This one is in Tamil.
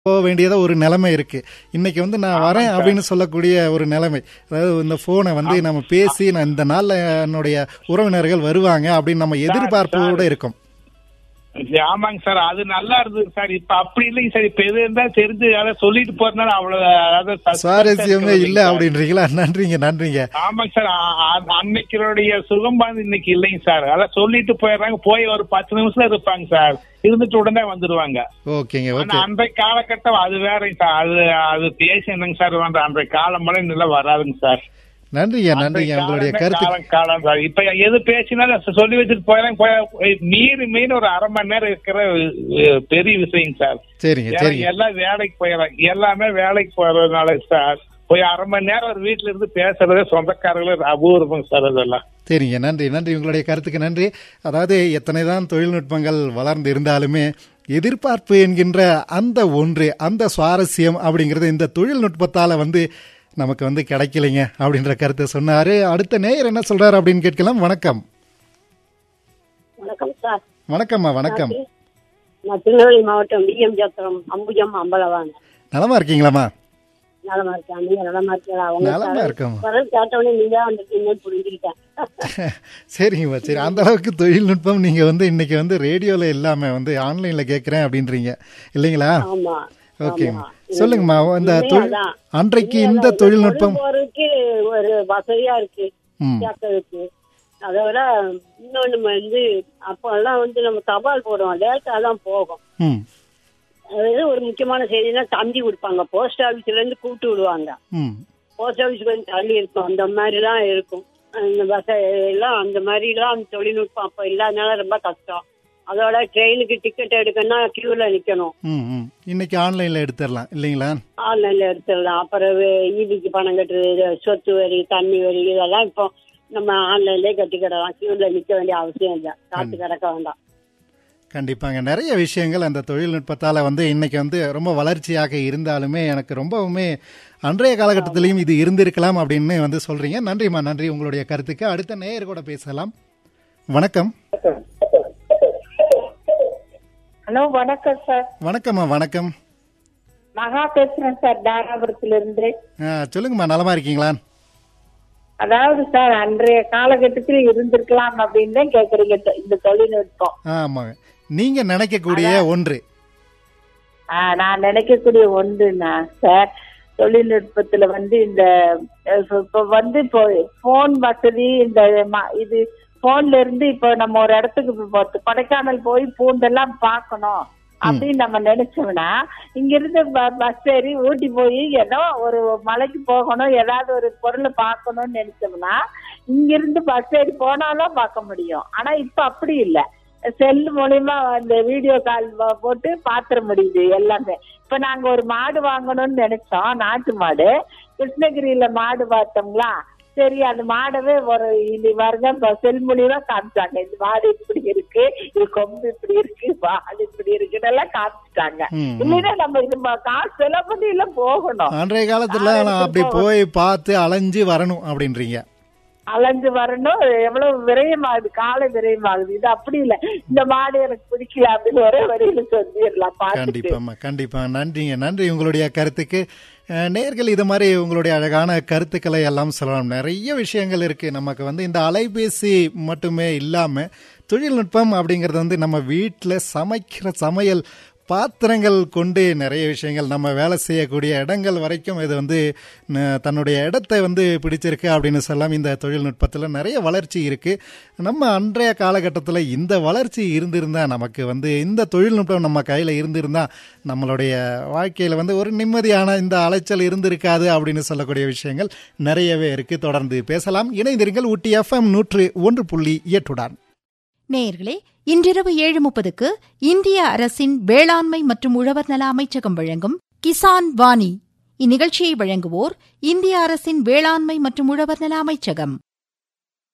போக வேண்டியதா ஒரு நிலைமை இருக்கு இன்னைக்கு வந்து நான் வரேன் அப்படின்னு சொல்லக்கூடிய ஒரு நிலைமை அதாவது இந்த போனை வந்து நம்ம பேசி நான் இந்த நாள்ல என்னுடைய உறவினர்கள் வருவாங்க அப்படின்னு நம்ம எதிர்பார்ப்போட இருக்கோம் ஆமாங்க சார் அது நல்லா இருந்தது சார் இப்ப அப்படி இல்லைங்க சார் இப்ப எது இருந்தா தெரிஞ்சு அதை சொல்லிட்டு போறதுனால அவ்வளவு அதாவது suspense சுவாரஸ்யமே இருக்கிறது இல்ல சார். அப்படின்றீங்களா நன்றிங்க நன்றிங்க ஆமாங்க சார் அ- அ- அன்னைக்கினுடைய சுகம் பாந்து இன்னைக்கு இல்லைங்க சார் அதான் சொல்லிட்டு போயிடுறாங்க போய் ஒரு பத்து நிமிஷம் இருப்பாங்க சார் இருந்துட்டு உடனே வந்துருவாங்க ஓகேங்க ஆனா ஓகே அன்றைய காலகட்டம் அது வேறங்க சார் அது அது பேசி என்னங்க சார் வந்து அன்றைய காலம் மழை நிலை வராதுங்க சார் நன்றிங்க நன்றிங்க அன்றைய உங்களுடைய காலமே கருத்து காலம் காலம் சார் இப்ப எது பேசினாலும் சொல்லி வச்சுட்டு போயிடறாங்க போய் மீறி மீறி ஒரு அரை மணி நேரம் இருக்கிற அஹ், பெரிய விஷயங்க சார் சரிங்க ஏன்னா சரிங்க எல்லாம் வேலைக்கு போயிடறாங்க எல்லாமே வேலைக்கு போறதுனால சார் போய் அரை மணி நேரம் ஒரு வீட்டுல இருந்து பேசுறதே சொந்தக்காரங்களே அபூர்வம் சார் அதெல்லாம் சரிங்க நன்றி நன்றி உங்களுடைய கருத்துக்கு நன்றி அதாவது எத்தனை தான் தொழில்நுட்பங்கள் வளர்ந்து இருந்தாலுமே எதிர்பார்ப்பு என்கின்ற அந்த ஒன்று அந்த சுவாரஸ்யம் அப்படிங்கிறது இந்த தொழில்நுட்பத்தால வந்து நமக்கு வந்து கிடைக்கலைங்க அப்படின்ற கருத்தை சொன்னாரு அடுத்த நேயர் என்ன சொல்றாரு அப்படின்னு கேட்கலாம் வணக்கம் வணக்கம் சார் வணக்கம்மா வணக்கம் நான் திருநெல்வேலி மாவட்டம் டிஎம் ஜாத்திரம் அம்புஜம் அம்பலவாங்க நலமா இருக்கீங்களாம்மா நலமா இருக்கேன் நீங்க நலமா இருக்கீங்களா உங்க நலமா குரல் இருக்கோம்மா குரல் கேட்டவொடனே நீங்க தான் வந்திருக்கீங்கன்னு புரிஞ்சுக்கிட்டேன் சரிங்கம்மா சரி அந்த அளவுக்கு தொழில்நுட்பம் நீங்க வந்து இன்னைக்கு வந்து ரேடியோல இல்லாம வந்து ஆன்லைன்ல கேட்கறேன் அப்படின்றீங்க இல்லைங்களா ஆமா ஓகேங்க ஆமா. சொல்லுங்கம்மா இந்த உண்மையா தொழில் அதான். அன்றைக்கு உண்மையா இந்த அதான். தொழில்நுட்பம் போறதுக்கு ஒரு வசதியா இருக்கு ம் கேட்கறதுக்கு அதை விட இன்னொன்னு வந்து அப்பெல்லாம் வந்து நம்ம தபால் போடுவோம் லேட்டா தான் போகும் ம் அதாவது ஒரு முக்கியமான செய்தினா தந்தி கொடுப்பாங்க போஸ்ட் ஆபீஸ்ல இருந்து கூப்பிட்டு விடுவாங்க ம் போஸ்ட் ஆஃபீஸ் கொஞ்சம் தள்ளி இருக்கும் அந்த மாதிரிலாம் இருக்கும் அந்த பஸ் எல்லாம் அந்த மாதிரிலாம் தொழில்நுட்பம் அப்போ இல்லாதனால ரொம்ப கஷ்டம் அதோட ட்ரெயினுக்கு டிக்கெட் எடுக்கணும்னா கியூல நிக்கணும் ம் ம் இன்னைக்கு ஆன்லைன்ல எடுத்துடலாம் இல்லைங்களா ஆன்லைன்ல எடுத்துடலாம் அப்புறம் ஈபிக்கு பணம் கட்டுறது சொத்து வரி தண்ணி வரி இதெல்லாம் இப்போ நம்ம ஆன்லைன்லயே கட்டிக்கிடலாம் கியூல நிக்க வேண்டிய அவசியம் இல்லை காத்து கிடக்க வேண்டாம் கண்டிப்பாங்க நிறைய விஷயங்கள் அந்த தொழில்நுட்பத்தால வந்து இன்னைக்கு வந்து ரொம்ப வளர்ச்சியாக இருந்தாலுமே எனக்கு ரொம்பவுமே அன்றைய காலகட்டத்திலையும் இது இருந்திருக்கலாம் அப்படின்னு வந்து சொல்றீங்க நன்றிம்மா நன்றி உங்களுடைய கருத்துக்கு அடுத்த நேயர் கூட பேசலாம் வணக்கம் ஹலோ வணக்கம் சார் வணக்கம்மா வணக்கம் மகா பேசுறேன் சார் தாராபுரத்துல இருந்து ஆ, சொல்லுங்கம்மா நலமா இருக்கீங்களா அதாவது சார் அன்றைய காலகட்டத்தில் இருந்திருக்கலாம் அப்படின்னு தான் கேக்குறீங்க தொ- இந்த தொழில்நுட்பம் ஆமாங்க நீங்க நினைக்கக்கூடிய ஒன்று ஆ, நான் நினைக்கக்கூடிய ஒன்றுனா சார் தொழில்நுட்பத்துல வந்து இந்த அஹ், இப்ப வந்து இப்போ போன் வசதி இந்த ம- இது போன்ல இருந்து இப்போ நம்ம ஒரு இடத்துக்கு இப்போ கொடைக்கானல் போய் பூண்டெல்லாம் பார்க்கணும் அப்படின்னு நம்ம நினைச்சோம்னா இங்க இருந்து ப- பஸ் ஏறி ஊட்டி போய் ஏதோ ஒரு மலைக்கு போகணும் ஏதாவது ஒரு பொருளை பார்க்கணும்னு நினைச்சோம்னா இங்க இருந்து பஸ் ஏறி போனாலும் பார்க்க முடியும் ஆனா இப்ப அப்படி இல்ல செல் மூலியமா அந்த வீடியோ கால் போட்டு பாத்திர முடியுது எல்லாமே இப்ப நாங்க ஒரு மாடு வாங்கணும்னு நினைச்சோம் நாட்டு மாடு கிருஷ்ணகிரியில மாடு பார்த்தோங்களா சரி அந்த மாடவே ஒரு இது பாருங்க இப்ப செல் மூலியமா காமிச்சாங்க இந்த மாடு இப்படி இருக்கு இது கொம்பு இப்படி இருக்கு வால் இப்படி இருக்குன்னு எல்லாம் காமிச்சிட்டாங்க ம், ம். இல்லைன்னா நம்ம இது ம- காசு செலவு பண்ணி எல்லாம் போகணும் அன்றைய காலத்துல நான் அப்படி போய் பார்த்து அலைஞ்சு வரணும் அப்படின்றீங்க அலைஞ்சு வரணும் எவ்வளவு விரயமாகுது கால விரயமாகுது இது அப்படி இல்ல இந்த மாடு எனக்கு பிடிக்கல அப்படின்னு ஒரே வரையில சொல்லிடலாம் பார்த்துட்டு கண்டிப்பாம்மா கண்டிப்பா நன்றிங்க நன்றி உங்களுடைய கருத்துக்கு அஹ், நேர்கள் இது மாதிரி உங்களுடைய அழகான கருத்துக்களை எல்லாம் சொல்லலாம் நிறைய விஷயங்கள் இருக்கு நமக்கு வந்து இந்த அலைபேசி மட்டுமே இல்லாம தொழில்நுட்பம் அப்படிங்கறது வந்து நம்ம வீட்டில் சமைக்கிற சமையல் பாத்திரங்கள் கொண்டு நிறைய விஷயங்கள் நம்ம வேலை செய்யக்கூடிய இடங்கள் வரைக்கும் இது வந்து ந- தன்னுடைய இடத்தை வந்து பிடிச்சிருக்கு அப்படின்னு சொல்லலாம் இந்த தொழில்நுட்பத்தில் நிறைய வளர்ச்சி இருக்கு நம்ம அன்றைய காலகட்டத்தில் இந்த வளர்ச்சி இருந்திருந்தா நமக்கு வந்து இந்த தொழில்நுட்பம் நம்ம கையில் இருந்திருந்தா நம்மளுடைய வாழ்க்கையில் வந்து ஒரு நிம்மதியான இந்த அலைச்சல் இருந்திருக்காது அப்படின்னு சொல்லக்கூடிய விஷயங்கள் நிறையவே இருக்கு தொடர்ந்து பேசலாம் இணைந்திருங்கள் ஊட்டி எஃப்எம் நூற்று ஒன்று புள்ளி எட்டுடன் நேயர்களே இன்றிரவு ஏழு முப்பதுக்கு இந்திய அரசின் வேளாண்மை மற்றும் உழவர் நல அமைச்சகம் வழங்கும் கிசான் வாணி இந்நிகழ்ச்சியை வழங்குவோர் இந்திய அரசின் வேளாண்மை மற்றும் உழவர் நல அமைச்சகம்